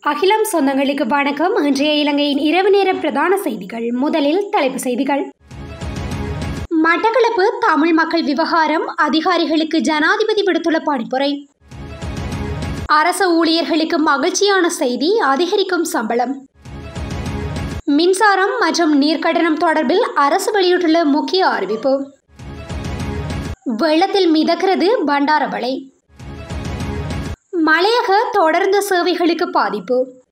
அகிலம் சொந்தங்களுக்கு வணக்கம் இன்றைய இலங்கையின் இரவு நேர பிரதான செய்திகள் முதலில் தலைப்பு செய்திகள் மட்டக்களப்பு தமிழ் மக்கள் விவகாரம் அதிகாரிகளுக்கு ஜனாதிபதி விடுத்துள்ள பணிப்புரை அரசு ஊழியர்களுக்கு மகிழ்ச்சியான செய்தி அதிகரிக்கும் சம்பளம் மின்சாரம் மற்றும் நீர்க்கட்டணம் தொடர்பில் அரசு வெளியிட்டுள்ள முக்கிய அறிவிப்பு வெள்ளத்தில் மிதக்கிறது பண்டாரவளை மலையக தொடர்ந்த சேவைகளுக்கு பாதிப்பு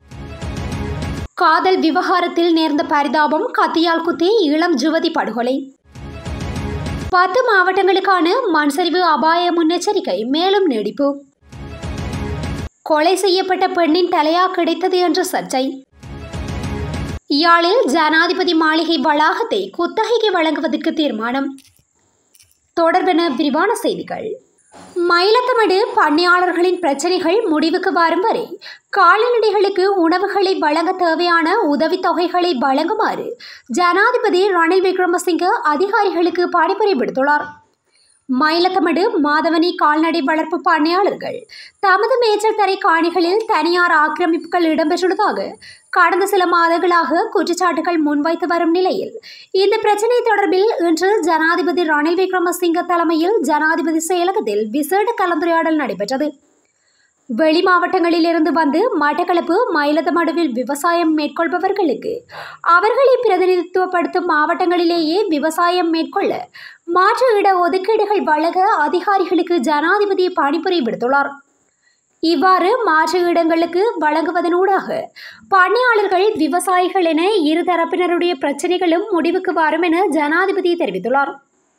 காதல் விவகாரத்தில் நேர்ந்த பரிதாபம் கத்தியால் குத்தி இளம் ஜுவதி படுகொலை பத்து மாவட்டங்களுக்கான மண்சரிவு அபாய முன்னெச்சரிக்கை மேலும் நீடிப்பு கொலை செய்யப்பட்ட பெண்ணின் தலையா கிடைத்தது என்ற சர்ச்சை யாழில் ஜனாதிபதி மாளிகை வளாகத்தை குத்தகைக்கு வழங்குவதற்கு தீர்மானம் தொடர்பென விரிவான செய்திகள் மயிலத்தமடு பண்ணையாளர்களின் பிரச்சனைகள் முடிவுக்கு வரும் வரை கால்நடைகளுக்கு உணவுகளை வழங்க தேவையான உதவித்தொகைகளை வழங்குமாறு ஜனாதிபதி ரணில் விக்ரமசிங்க அதிகாரிகளுக்கு பணிப்புரை விடுத்துள்ளார் மயிலத்தமடு மாதவனி கால்நடை வளர்ப்பு பண்ணையாளர்கள் தமது மேய்ச்சல் தரை காணிகளில் தனியார் ஆக்கிரமிப்புகள் இடம்பெற்றுள்ளதாக கடந்த சில மாதங்களாக குற்றச்சாட்டுகள் முன்வைத்து வரும் நிலையில் இந்த பிரச்சினை தொடர்பில் இன்று ஜனாதிபதி ரணில் விக்ரமசிங்க தலைமையில் ஜனாதிபதி செயலகத்தில் விசேட கலந்துரையாடல் நடைபெற்றது வெளி மாவட்டங்களிலிருந்து வந்து மட்டக்களப்பு மயிலத்தமடுவில் விவசாயம் மேற்கொள்பவர்களுக்கு அவர்களை பிரதிநிதித்துவப்படுத்தும் மாவட்டங்களிலேயே விவசாயம் மேற்கொள்ள மாற்று இட ஒதுக்கீடுகள் வழங்க அதிகாரிகளுக்கு ஜனாதிபதி பணிப்புரை விடுத்துள்ளார் இவ்வாறு மாற்று இடங்களுக்கு வழங்குவதனூடாக பண்ணையாளர்கள் விவசாயிகள் என இரு தரப்பினருடைய பிரச்சனைகளும் முடிவுக்கு வரும் என ஜனாதிபதி தெரிவித்துள்ளார்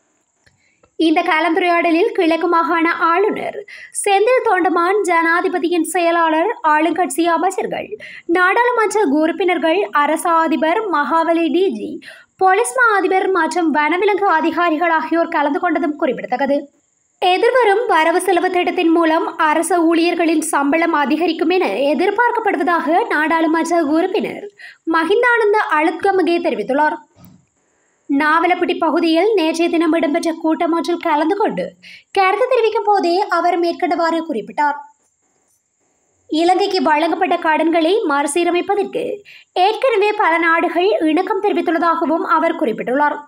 இந்த கலந்துரையாடலில் கிழக்கு மாகாண ஆளுநர் செந்தில் தோண்டமான் ஜனாதிபதியின் செயலாளர் ஆளுங்கட்சி அமைச்சர்கள் நாடாளுமன்ற உறுப்பினர்கள் அரச அதிபர் மகாவலி டிஜி போலீஸ் மா அதிபர் மற்றும் வனவிலங்கு அதிகாரிகள் ஆகியோர் கலந்து கொண்டதும் குறிப்பிடத்தக்கது எதிர்வரும் வரவு செலவு திட்டத்தின் மூலம் அரச ஊழியர்களின் சம்பளம் அதிகரிக்கும் என எதிர்பார்க்கப்படுவதாக நாடாளுமன்ற உறுப்பினர் மஹிந்தானந்த அழுத்கமகே தெரிவித்துள்ளார் நாவலப்பட்டி பகுதியில் நேற்றைய தினம் இடம்பெற்ற கூட்டம் ஒன்றில் கலந்து கொண்டு கருத்து தெரிவிக்கும் போதே அவர் மேற்கண்டவாறு குறிப்பிட்டார் இலங்கைக்கு வழங்கப்பட்ட கடன்களை மறுசீரமைப்பதற்கு ஏற்கனவே பல நாடுகள் இணக்கம் தெரிவித்துள்ளதாகவும் அவர் குறிப்பிட்டுள்ளார்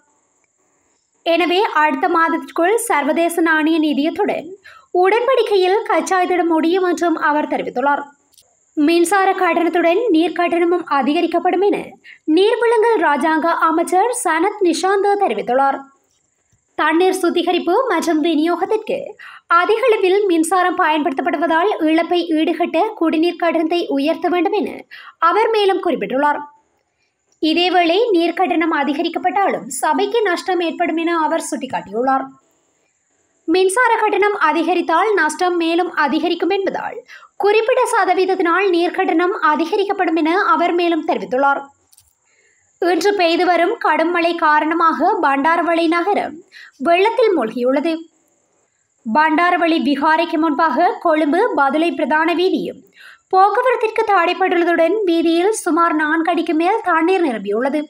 எனவே அடுத்த மாதத்திற்குள் சர்வதேச நாணய நிதியத்துடன் உடன்படிக்கையில் கச்சாயத்திட முடியும் என்றும் அவர் தெரிவித்துள்ளார் மின்சார கட்டணத்துடன் நீர் கட்டணமும் அதிகரிக்கப்படும் என நீர்வளங்கள் ராஜாங்க அமைச்சர் சனத் நிஷாந்த தெரிவித்துள்ளார் தண்ணீர் சுத்திகரிப்பு மற்றும் விநியோகத்திற்கு அதிக அளவில் மின்சாரம் பயன்படுத்தப்படுவதால் இழப்பை ஈடுகட்ட குடிநீர் கட்டணத்தை உயர்த்த வேண்டும் என அவர் மேலும் குறிப்பிட்டுள்ளார் இதேவேளை நீர் கட்டணம் அதிகரிக்கப்பட்டாலும் சபைக்கு நஷ்டம் ஏற்படும் என அவர் சுட்டிக்காட்டியுள்ளார் மின்சார கட்டணம் அதிகரித்தால் நஷ்டம் மேலும் அதிகரிக்கும் என்பதால் குறிப்பிட்ட சதவீதத்தினால் நீர்க்கட்டணம் அதிகரிக்கப்படும் என அவர் மேலும் தெரிவித்துள்ளார் இன்று பெய்து வரும் கடும் மழை காரணமாக பண்டாரவளி நகரம் வெள்ளத்தில் மூழ்கியுள்ளது பண்டாரவளி விகாரைக்கு முன்பாக கொழும்பு பதுளை பிரதான வீதியும் போக்குவரத்திற்கு தடைப்பட்டுள்ளதுடன் வீதியில் சுமார் நான்கு அடிக்கு மேல் தண்ணீர் நிரம்பியுள்ளது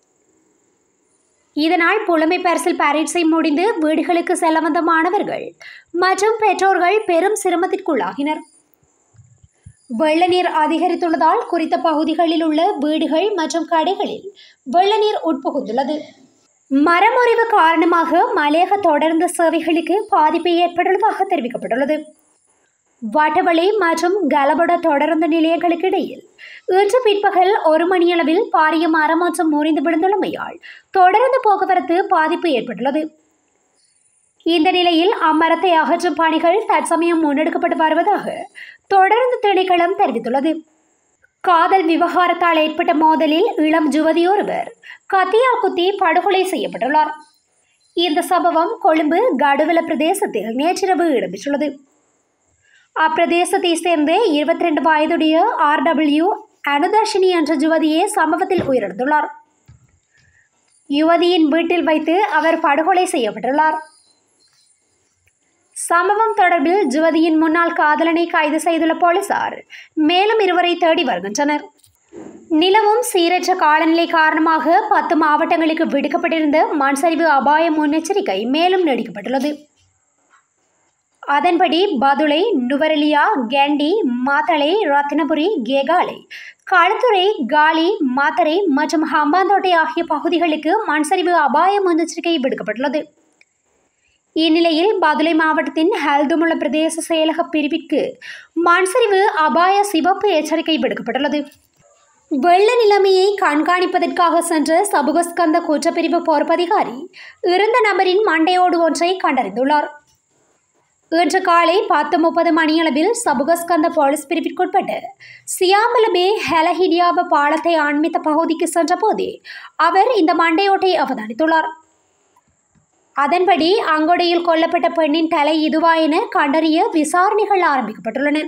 இதனால் புலமை பரிசில் பரீட்சை முடிந்து வீடுகளுக்கு செல்ல வந்த மாணவர்கள் மற்றும் பெற்றோர்கள் பெரும் சிரமத்திற்குள்ளாகினர் வெள்ள நீர் அதிகரித்துள்ளதால் குறித்த பகுதிகளில் உள்ள வீடுகள் மற்றும் கடைகளில் வெள்ள நீர் உட்புகுந்துள்ளது மரமுறிவு காரணமாக மலையக தொடர்ந்த சேவைகளுக்கு பாதிப்பு ஏற்பட்டுள்ளதாக தெரிவிக்கப்பட்டுள்ளது வட்டவளி மற்றும் கலபட தொடர்ந்த நிலையங்களுக்கு இடையில் இன்று பிற்பகல் ஒரு மணியளவில் பாரிய மரம் மற்றும் முறிந்து விழுந்துள்ளமையால் தொடர்ந்து போக்குவரத்து பாதிப்பு ஏற்பட்டுள்ளது இந்த நிலையில் அம்மரத்தை அகற்றும் பணிகள் தற்சமயம் முன்னெடுக்கப்பட்டு வருவதாக தொடர்ந்து திணைக்களம் தெரிவித்துள்ளது காதல் விவகாரத்தால் ஏற்பட்ட மோதலில் இளம் ஜுவதி ஒருவர் கத்தியால் குத்தி படுகொலை செய்யப்பட்டுள்ளார் இந்த சம்பவம் கொழும்பு கடுவல பிரதேசத்தில் நேற்றிரவு இடம்பெற்றுள்ளது அப்பிரதேசத்தை சேர்ந்த இருபத்தி ரெண்டு வயதுடைய ஆர்டபிள்யூ அனுதர்ஷினி என்ற யுவதியே சம்பவத்தில் உயிரிழந்துள்ளார் யுவதியின் வீட்டில் வைத்து அவர் படுகொலை செய்யப்பட்டுள்ளார் சம்பவம் தொடர்பில் ஜுவதியின் முன்னாள் காதலனை கைது செய்துள்ள போலீசார் மேலும் இருவரை தேடி வருகின்றனர் நிலவும் சீரற்ற காலநிலை காரணமாக பத்து மாவட்டங்களுக்கு விடுக்கப்பட்டிருந்த மண்சரிவு அபாய முன்னெச்சரிக்கை மேலும் நீடிக்கப்பட்டுள்ளது அதன்படி பதுளை நுவரெலியா கேண்டி மாத்தளை ரத்தினபுரி கேகாலை களுத்துறை காலி மாத்தரை மற்றும் ஹம்பாந்தோட்டை ஆகிய பகுதிகளுக்கு மண்சரிவு அபாய முன்னெச்சரிக்கை விடுக்கப்பட்டுள்ளது இந்நிலையில் பதுளை மாவட்டத்தின் ஹல்துமுல பிரதேச செயலக பிரிவிற்கு மண்சரிவு அபாய சிவப்பு எச்சரிக்கை விடுக்கப்பட்டுள்ளது வெள்ள நிலைமையை கண்காணிப்பதற்காக சென்ற சபுகஸ்கந்த குற்றப்பிரிவு பொறுப்பதிகாரி இறந்த நபரின் மண்டையோடு ஒன்றை கண்டறிந்துள்ளார் இன்று காலை பத்து முப்பது மணியளவில் சபுகஸ்கந்த போலீஸ் பிரிவிற்குட்பட்டு சியாம்பலபே ஹெலஹிடியாப பாலத்தை ஆன்மித்த பகுதிக்கு சென்றபோதே அவர் இந்த மண்டையோட்டை அவதானித்துள்ளார் அதன்படி அங்கொடையில் கொல்லப்பட்ட பெண்ணின் தலை இதுவா என கண்டறிய விசாரணைகள் ஆரம்பிக்கப்பட்டுள்ளன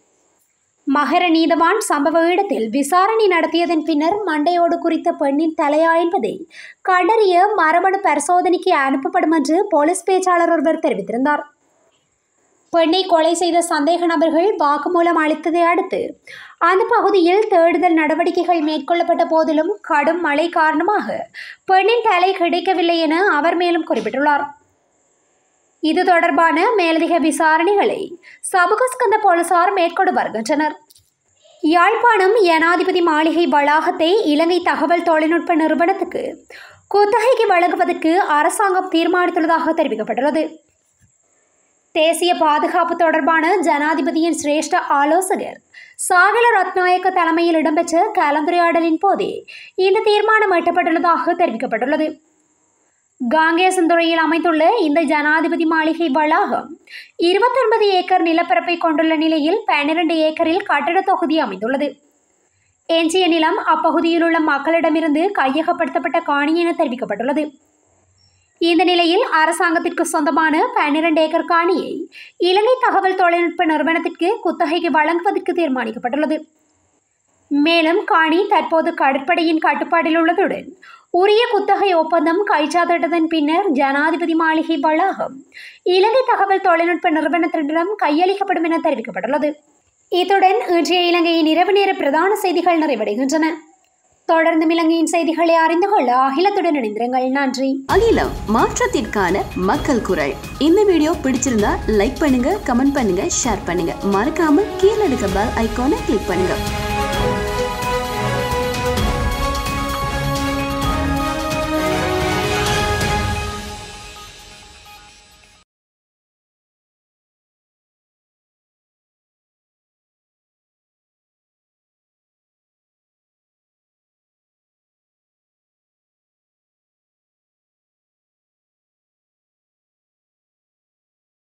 மகர நீதவான் சம்பவ இடத்தில் விசாரணை நடத்தியதன் பின்னர் மண்டையோடு குறித்த பெண்ணின் தலையா என்பதை கண்டறிய மரபணு பரிசோதனைக்கு அனுப்பப்படும் என்று போலீஸ் பேச்சாளர் ஒருவர் தெரிவித்திருந்தார் பெண்ணை கொலை செய்த சந்தேக நபர்கள் வாக்குமூலம் அளித்ததை அடுத்து அந்த பகுதியில் தேடுதல் நடவடிக்கைகள் மேற்கொள்ளப்பட்ட போதிலும் கடும் மழை காரணமாக பெண்ணின் தலை கிடைக்கவில்லை என அவர் மேலும் குறிப்பிட்டுள்ளார் இது தொடர்பான மேலதிக விசாரணைகளை சபுகஸ்கந்த போலீசார் மேற்கொண்டு வருகின்றனர் யாழ்ப்பாணம் ஜனாதிபதி மாளிகை வளாகத்தை இலங்கை தகவல் தொழில்நுட்ப நிறுவனத்துக்கு குத்தகைக்கு வழங்குவதற்கு அரசாங்கம் தீர்மானித்துள்ளதாக தெரிவிக்கப்பட்டுள்ளது தேசிய பாதுகாப்பு தொடர்பான ஜனாதிபதியின் சிரேஷ்ட ஆலோசகர் சாகல ரத்நாயக்க தலைமையில் இடம்பெற்ற கலந்துரையாடலின் போதே இந்த தீர்மானம் எட்டப்பட்டுள்ளதாக தெரிவிக்கப்பட்டுள்ளது காங்கேசந்துறையில் அமைந்துள்ள இந்த ஜனாதிபதி மாளிகை வளாகம் இருபத்தொன்பது ஏக்கர் நிலப்பரப்பை கொண்டுள்ள நிலையில் பன்னிரண்டு ஏக்கரில் கட்டட தொகுதி அமைந்துள்ளது எஞ்சிய நிலம் அப்பகுதியில் உள்ள மக்களிடமிருந்து கையகப்படுத்தப்பட்ட காணி என தெரிவிக்கப்பட்டுள்ளது இந்த நிலையில் அரசாங்கத்திற்கு சொந்தமான பன்னிரண்டு ஏக்கர் காணியை இலங்கை தகவல் தொழில்நுட்ப நிறுவனத்திற்கு குத்தகைக்கு வழங்குவதற்கு தீர்மானிக்கப்பட்டுள்ளது மேலும் காணி தற்போது கடற்படையின் கட்டுப்பாட்டில் உள்ளதுடன் உரிய குத்தகை ஒப்பந்தம் கைச்சாத்திட்டதன் பின்னர் ஜனாதிபதி மாளிகை வளாகம் இலங்கை தகவல் தொழில்நுட்ப நிறுவனத்திடம் கையளிக்கப்படும் என தெரிவிக்கப்பட்டுள்ளது இத்துடன் இன்றைய இலங்கையின் இரவு நேர பிரதான செய்திகள் நிறைவடைகின்றன தொடர்ந்து இலங்கையின் செய்திகளை அறிந்து கொள்ள அகிலத்துடன் இணைந்திருங்கள் நன்றி அகிலம் மாற்றத்திற்கான மக்கள் குரல் இந்த வீடியோ பிடிச்சிருந்தா லைக் பண்ணுங்க கமெண்ட் பண்ணுங்க ஷேர் பண்ணுங்க மறக்காம கீழே இருக்க பெல் ஐகானை கிளிக் பண்ணுங்க